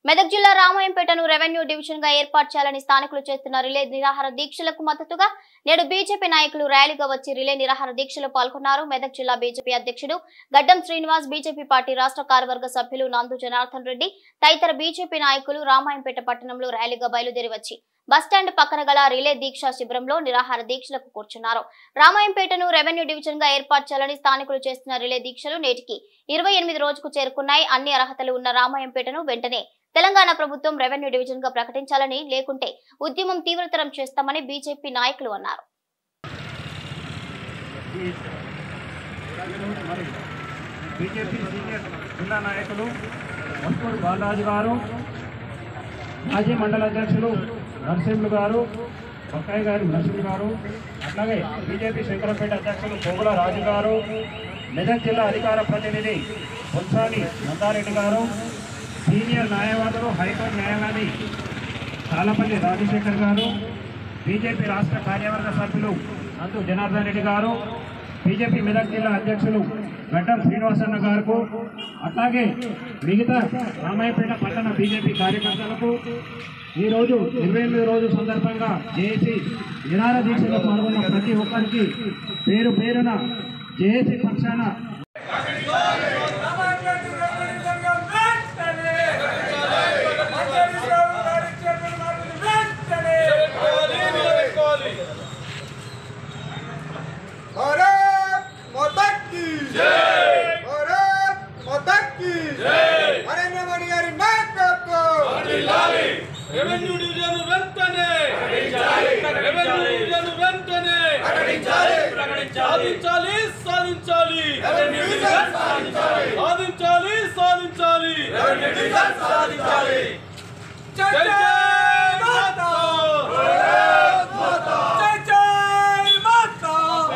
మెదక్ జిల్లా రామాయంపేటను revenue division గా ఏర్పాటు చేయాలని స్థానికులు చేస్తున్న రిలే నిరాహార దీక్షలకు మద్దతుగా నేడు బీజేపీ నాయకులు ర్యాలీగా వచ్చి రిలే నిరాహార దీక్షలో పాల్గొన్నారు మెదక్ జిల్లా బీజేపీ అధ్యక్షుడు గడ్డం శ్రీనివాస్ బీజేపీ పార్టీ రాష్ట్ర కార్యవర్గ సభ్యులు నందు జనార్దన్ రెడ్డి తదితర బీజేపీ నాయకులు రామాయంపేట పట్టణంలో ర్యాలీగా బయలుదేరి వచ్చి బస్టాండ్ పక్కన గల రిలే దీక్షా శిబిరంలో నిరాహార దీక్షలకు కూర్చున్నారు రామాయంపేటను రెవెన్యూ డివిజన్ గా ఏర్పాటు చేయాలని స్థానికులు చేస్తున్న రిలే దీక్షలు నేటికి ఇరవై ఎనిమిది రోజుకు చేరుకున్నాయి అన్ని అర్హతలు ఉన్న రామాయంపేటను వెంటనే తెలంగాణ ప్రభుత్వం రెవెన్యూ డివిజన్ గా ప్రకటించాలని లేకుంటే ఉద్యమం తీవ్రతరం చేస్తామని బీజేపీ నాయకులు అన్నారు మరి బీజేపీ సీనియర్ జిల్లా నాయకులు వస్తూరు బాలరాజు గారు మాజీ మండల అధ్యక్షులు నరసింహులు గారు బొక్కాయి గారు నరసింహులు గారు అట్లాగే బీజేపీ శంకరపేట అధ్యక్షులు పోగుల రాజు గారు మెదక్ జిల్లా అధికార ప్రతినిధి బొత్సాని నందారెడ్డి గారు సీనియర్ న్యాయవాదులు హైకోర్టు న్యాయవాది తాళపల్లి రాజశేఖర్ గారు బీజేపీ రాష్ట్ర కార్యవర్గ సభ్యులు నందు జనార్దన్ రెడ్డి గారు బీజేపీ మెదక్ జిల్లా అధ్యక్షులు గడ్డం శ్రీనివాసన్న గారు అట్లాగే మిగతా రామాయపేట పట్టణ బీజేపీ కార్యకర్తలకు ఈ రోజు ఇరవై ఎనిమిది రోజు సందర్భంగా జేఏసీ నిరార దీక్షలో పాల్గొన్న ప్రతి ఒక్కరికి పేరు పేరున జేఏసీ పక్షాన भारत माता की जय भारत माता की जय नरेंद्र मोदी గారి నాయకత్వం రెవెన్యూ డివిజన్ వెంటనే రెవెన్యూ డివిజన్ వెంటనే సాధించాలి సాధించాలి సాధించాలి సాధించాలి జై జై జై మాతా జై జై మాతా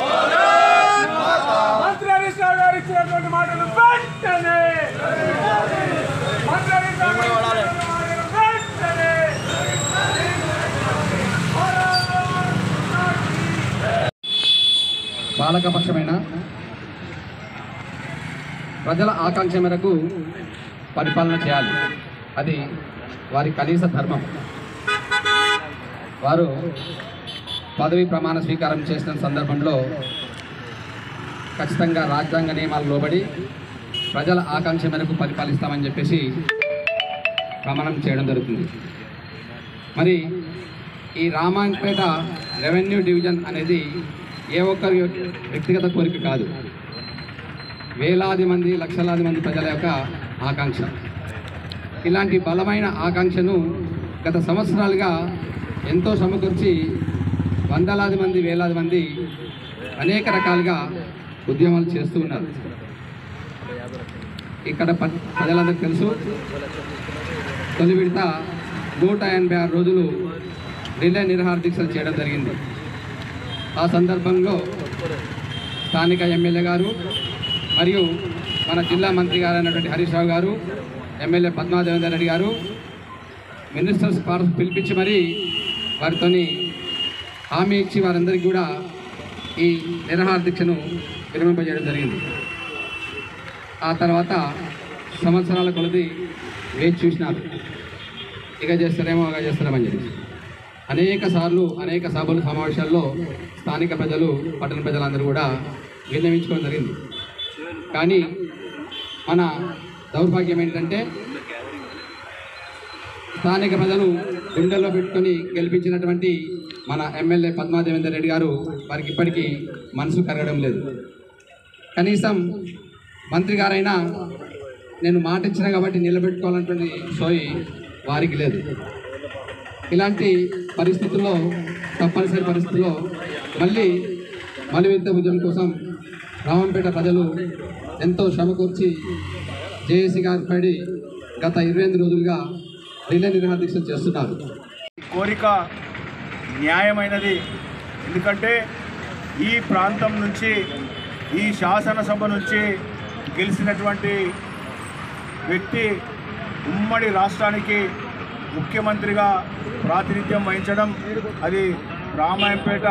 మంత్రి హరీష్ రావు గారు ఇచ్చినటువంటి మాటలు వెంటనే మంత్రి హరీష్ రావు గారు ఇచ్చినటువంటి మాటలు వెంటనే పాలకపక్షమైన ప్రజల ఆకాంక్ష మేరకు పరిపాలన చేయాలి అది వారి కనీస ధర్మం వారు పదవి ప్రమాణ స్వీకారం చేసిన సందర్భంలో ఖచ్చితంగా రాజ్యాంగ నియమాలు లోబడి ప్రజల ఆకాంక్ష మేరకు పరిపాలిస్తామని చెప్పేసి ప్రమాణం చేయడం జరుగుతుంది మరి ఈ రామాంపేట రెవెన్యూ డివిజన్ అనేది ఏ ఒక్కరి వ్యక్తిగత కోరిక కాదు వేలాది మంది లక్షలాది మంది ప్రజల యొక్క ఆకాంక్ష ఇలాంటి బలమైన ఆకాంక్షను గత సంవత్సరాలుగా ఎంతో సమకూర్చి వందలాది మంది వేలాది మంది అనేక రకాలుగా ఉద్యమాలు చేస్తూ ఉన్నారు ఇక్కడ ప- ప్రజలందరికీ తెలుసు తొలి విడత నూట ఎనభై ఆరు రోజులు రిలే నిరహార దీక్షలు చేయడం జరిగింది ఆ సందర్భంలో స్థానిక ఎమ్మెల్యే గారు మరియు మన జిల్లా మంత్రి గారు అయినటువంటి హరీష్ రావు గారు ఎమ్మెల్యే పద్మాదేవేందర్ రెడ్డి గారు మినిస్టర్స్ పార్ పిలిపించి మరీ వారితోని హామీ ఇచ్చి వారందరికీ కూడా ఈ నిరహార దీక్షను విరమింపజేయడం జరిగింది ఆ తర్వాత సంవత్సరాల కొలది వేచి చూసినారు ఇక చేస్తారేమో ఇక చేస్తారేమని చెప్పి అనేక సార్లు అనేక సభలు సమావేశాల్లో స్థానిక ప్రజలు పట్టణ ప్రజలందరూ కూడా విన్నవించుకోవడం జరిగింది కానీ మన దౌర్భాగ్యం ఏంటంటే స్థానిక ప్రజలు గుండెల్లో పెట్టుకొని గెలిపించినటువంటి మన ఎమ్మెల్యే పద్మాదేవేందర్ రెడ్డి గారు వారికి ఇప్పటికీ మనసు కరగడం లేదు కనీసం మంత్రి గారైనా నేను మాట ఇచ్చిన కాబట్టి నిలబెట్టుకోవాలన్నటువంటి సోయి వారికి లేదు ఇలాంటి పరిస్థితుల్లో తప్పనిసరి పరిస్థితుల్లో మళ్ళీ మలివింత ఉద్యమం కోసం రామంపేట ప్రజలు ఎంతో శ్రమకూర్చి జేఏసీ గారి పడి గత ఇరవై ఎనిమిది రోజులుగా రిలే నిర్వహణ దీక్షలు చేస్తున్నారు కోరిక న్యాయమైనది ఎందుకంటే ఈ ప్రాంతం నుంచి ఈ శాసనసభ నుంచి గెలిచినటువంటి వ్యక్తి ఉమ్మడి రాష్ట్రానికి ముఖ్యమంత్రిగా ప్రాతినిధ్యం వహించడం అది రామాయంపేట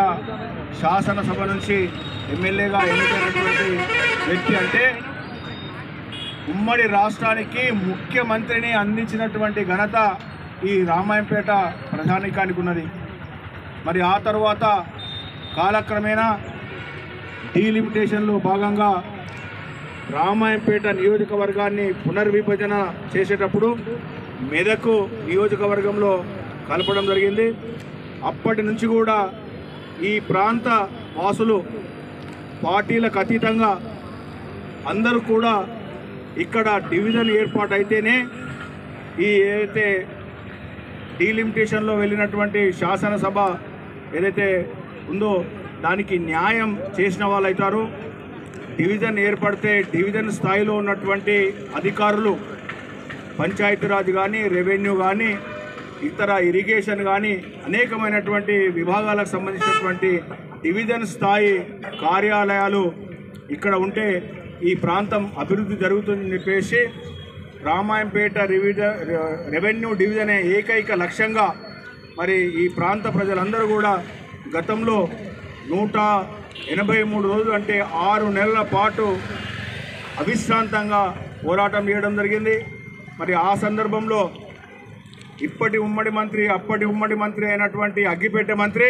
శాసనసభ నుంచి ఎమ్మెల్యేగా ఎన్నికైనటువంటి వ్యక్తి అంటే ఉమ్మడి రాష్ట్రానికి ముఖ్యమంత్రిని అందించినటువంటి ఘనత ఈ రామాయంపేట ప్రధానికానికి ఉన్నది మరి ఆ తర్వాత కాలక్రమేణా డీలిమిటేషన్లో భాగంగా రామాయంపేట నియోజకవర్గాన్ని పునర్విభజన చేసేటప్పుడు మెదకు నియోజకవర్గంలో కలపడం జరిగింది అప్పటి నుంచి కూడా ఈ ప్రాంత వాసులు పార్టీలకు అతీతంగా అందరూ కూడా ఇక్కడ డివిజన్ ఏర్పాటు అయితేనే ఈ ఏదైతే డీలిమిటేషన్లో వెళ్ళినటువంటి శాసనసభ ఏదైతే ఉందో దానికి న్యాయం చేసిన వాళ్ళు అవుతారు డివిజన్ ఏర్పడితే డివిజన్ స్థాయిలో ఉన్నటువంటి అధికారులు పంచాయతీరాజ్ కానీ రెవెన్యూ కానీ ఇతర ఇరిగేషన్ కానీ అనేకమైనటువంటి విభాగాలకు సంబంధించినటువంటి డివిజన్ స్థాయి కార్యాలయాలు ఇక్కడ ఉంటే ఈ ప్రాంతం అభివృద్ధి జరుగుతుందని చెప్పేసి రామాయంపేట రివిజ రెవెన్యూ డివిజనే ఏకైక లక్ష్యంగా మరి ఈ ప్రాంత ప్రజలందరూ కూడా గతంలో నూట ఎనభై మూడు రోజులు అంటే ఆరు నెలల పాటు అవిశ్రాంతంగా పోరాటం చేయడం జరిగింది మరి ఆ సందర్భంలో ఇప్పటి ఉమ్మడి మంత్రి అప్పటి ఉమ్మడి మంత్రి అయినటువంటి అగ్గిపేట మంత్రి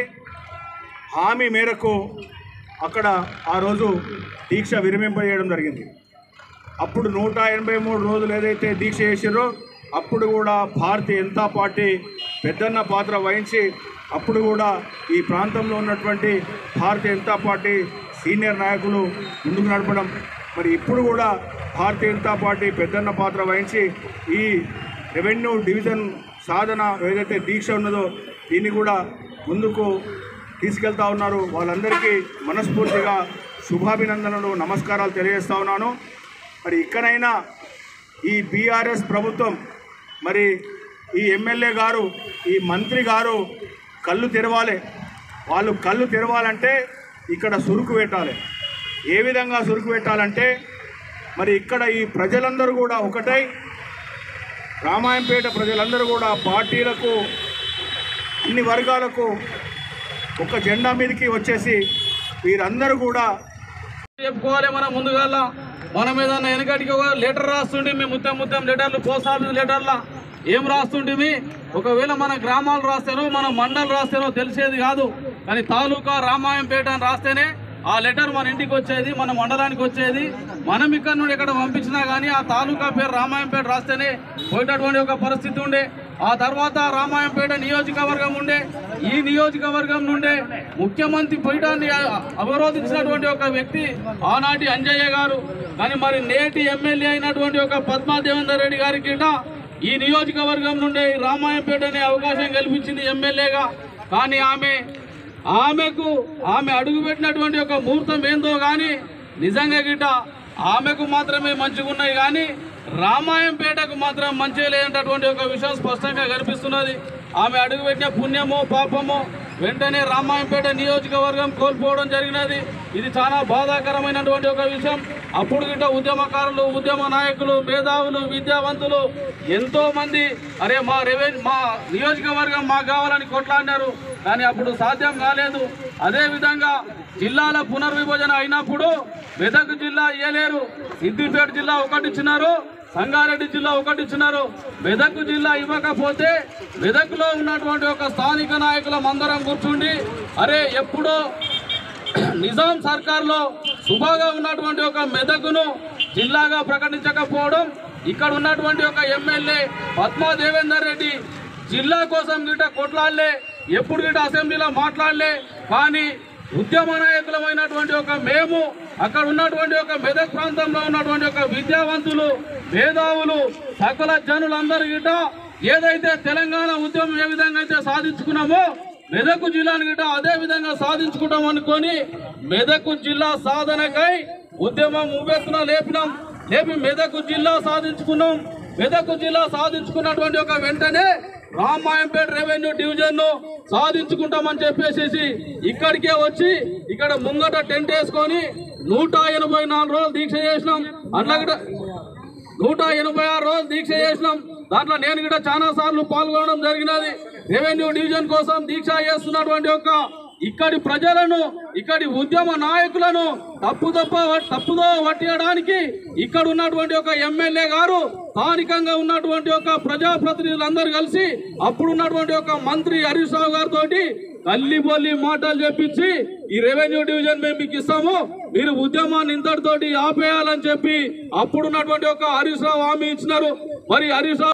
హామీ మేరకు అక్కడ ఆ రోజు దీక్ష విరమింపజేయడం జరిగింది అప్పుడు నూట ఎనభై మూడు రోజులు ఏదైతే దీక్ష చేసారో అప్పుడు కూడా భారతీయ జనతా పార్టీ పెద్దన్న పాత్ర వహించి అప్పుడు కూడా ఈ ప్రాంతంలో ఉన్నటువంటి భారతీయ జనతా పార్టీ సీనియర్ నాయకులు ముందుకు నడపడం మరి ఇప్పుడు కూడా భారతీయ జనతా పార్టీ పెద్దన్న పాత్ర వహించి ఈ రెవెన్యూ డివిజన్ సాధన ఏదైతే దీక్ష ఉన్నదో దీన్ని కూడా ముందుకు తీసుకెళ్తా ఉన్నారు వాళ్ళందరికీ మనస్ఫూర్తిగా శుభాభినందనలు నమస్కారాలు తెలియజేస్తా ఉన్నాను మరి ఇక్కడైనా ఈ బీఆర్ఎస్ ప్రభుత్వం మరి ఈ ఎమ్మెల్యే గారు ఈ మంత్రి గారు కళ్ళు తెరవాలి వాళ్ళు కళ్ళు తెరవాలంటే ఇక్కడ సురుకు పెట్టాలి ఏ విధంగా సురుకు పెట్టాలంటే మరి ఇక్కడ ఈ ప్రజలందరూ కూడా ఒకటై రామాయంపేట ప్రజలందరూ కూడా పార్టీలకు అన్ని వర్గాలకు ఒక జెండా మీదకి వచ్చేసి వీరందరూ కూడా చెప్పుకోవాలి మనం ముందుగా మనం ఏదన్నా వెనకటికి ఒక లెటర్ రాస్తుంటే మేము ముత్తం ముత్తం లెటర్లు పోస్ట్ ఆఫీస్ లెటర్లా ఏం రాస్తుంటిమి ఒకవేళ మన గ్రామాలు రాస్తేనో మన మండలం రాస్తేనో తెలిసేది కాదు కానీ తాలూకా రామాయంపేట అని రాస్తేనే ఆ లెటర్ మన ఇంటికి వచ్చేది మన మండలానికి వచ్చేది మనం ఇక్కడ నుండి ఎక్కడ పంపించినా కానీ ఆ తాలూకా పేరు రామాయంపేట రాస్తేనే పోయేటటువంటి ఒక పరిస్థితి ఉండే ఆ తర్వాత రామాయంపేట నియోజకవర్గం ఉండే ఈ నియోజకవర్గం నుండే ముఖ్యమంత్రి పీఠాన్ని అవరోధించినటువంటి ఒక వ్యక్తి ఆనాటి అంజయ్య గారు కానీ మరి నేటి ఎమ్మెల్యే అయినటువంటి ఒక పద్మా దేవేందర్ రెడ్డి గారికి గిట ఈ నియోజకవర్గం నుండే ఈ రామాయంపేట అనే అవకాశం కల్పించింది ఎమ్మెల్యేగా కానీ ఆమె ఆమెకు ఆమె అడుగుపెట్టినటువంటి ఒక ముహూర్తం ఏందో కానీ నిజంగా గిట ఆమెకు మాత్రమే మంచిగా ఉన్నాయి కానీ రామాయంపేటకు మాత్రం మంచిగా లేనటువంటి ఒక విషయం స్పష్టంగా కనిపిస్తున్నది ఆమె అడుగుపెట్టిన పుణ్యమో పాపమో వెంటనే రామాయంపేట నియోజకవర్గం కోల్పోవడం జరిగినది ఇది చాలా బాధాకరమైనటువంటి ఒక విషయం అప్పుడు గిట్ట ఉద్యమకారులు ఉద్యమ నాయకులు మేధావులు విద్యావంతులు ఎంతో మంది అరే మా రెవెన్యూ మా నియోజకవర్గం మాకు కావాలని కొట్లాడినారు కానీ అప్పుడు సాధ్యం కాలేదు అదే విధంగా జిల్లాల పునర్విభజన అయినప్పుడు మెదక్ జిల్లా ఇయ్యలేరు సిద్దిపేట జిల్లా ఒకటి ఇచ్చినారు సంగారెడ్డి జిల్లా ఒకటి ఇచ్చినారు మెదక్ జిల్లా ఇవ్వకపోతే మెదక్లో ఉన్నటువంటి ఒక స్థానిక నాయకులం అందరం కూర్చుండి అరే ఎప్పుడో నిజాం సర్కార్లో సుభాగా ఉన్నటువంటి ఒక మెదకును జిల్లాగా ప్రకటించకపోవడం ఇక్కడ ఉన్నటువంటి ఒక ఎమ్మెల్యే పద్మా దేవేందర్ రెడ్డి జిల్లా కోసం గిట కొట్లాడలే ఎప్పుడు గిట అసెంబ్లీలో మాట్లాడలే కానీ ఉద్యమ నాయకులమైనటువంటి ఒక మేము అక్కడ ఉన్నటువంటి ఒక మెదక్ ప్రాంతంలో ఉన్నటువంటి ఒక విద్యావంతులు మేధావులు సకల జనులందరూ గిట ఏదైతే తెలంగాణ ఉద్యమం ఏ విధంగా అయితే సాధించుకున్నామో మెదక్ జిల్లాను గిట అదే విధంగా సాధించుకుంటాం అనుకొని మెదక్ జిల్లా సాధనకై ఉద్యమం ఉవ్వెత్తున లేపినాం లేపి మెదక్ జిల్లా సాధించుకున్నాం మెదక్ జిల్లా సాధించుకున్నటువంటి ఒక వెంటనే రామాయంపేట రెవెన్యూ డివిజన్ ను సాధించుకుంటామని చెప్పేసి ఇక్కడికే వచ్చి ఇక్కడ ముంగట టెంట్ వేసుకొని నూట ఎనభై నాలుగు రోజులు దీక్ష చేసినాం అట్లా నూట ఎనభై ఆరు రోజులు దీక్ష చేసినాం దాంట్లో నేను కూడా చాలా సార్లు పాల్గొనడం జరిగినది రెవెన్యూ డివిజన్ కోసం దీక్ష చేస్తున్నటువంటి ఒక ఇక్కడి ప్రజలను ఇక్కడి ఉద్యమ నాయకులను తప్పు తప్ప తప్పుదో పట్టియడానికి ఇక్కడ ఉన్నటువంటి ఒక ఎమ్మెల్యే గారు స్థానికంగా ఉన్నటువంటి ఒక ప్రజాప్రతినిధులందరూ కలిసి అప్పుడు ఉన్నటువంటి ఒక మంత్రి హరీష్ రావు గారితో తల్లి బొల్లి మాటలు చెప్పించి ఈ రెవెన్యూ డివిజన్ మేము మీకు ఇస్తాము మీరు ఉద్యమాన్ని ఇంతటితోటి ఆపేయాలని చెప్పి అప్పుడు ఉన్నటువంటి ఒక హరీష్ రావు హామీ ఇచ్చినారు మరి హరీష్ రావు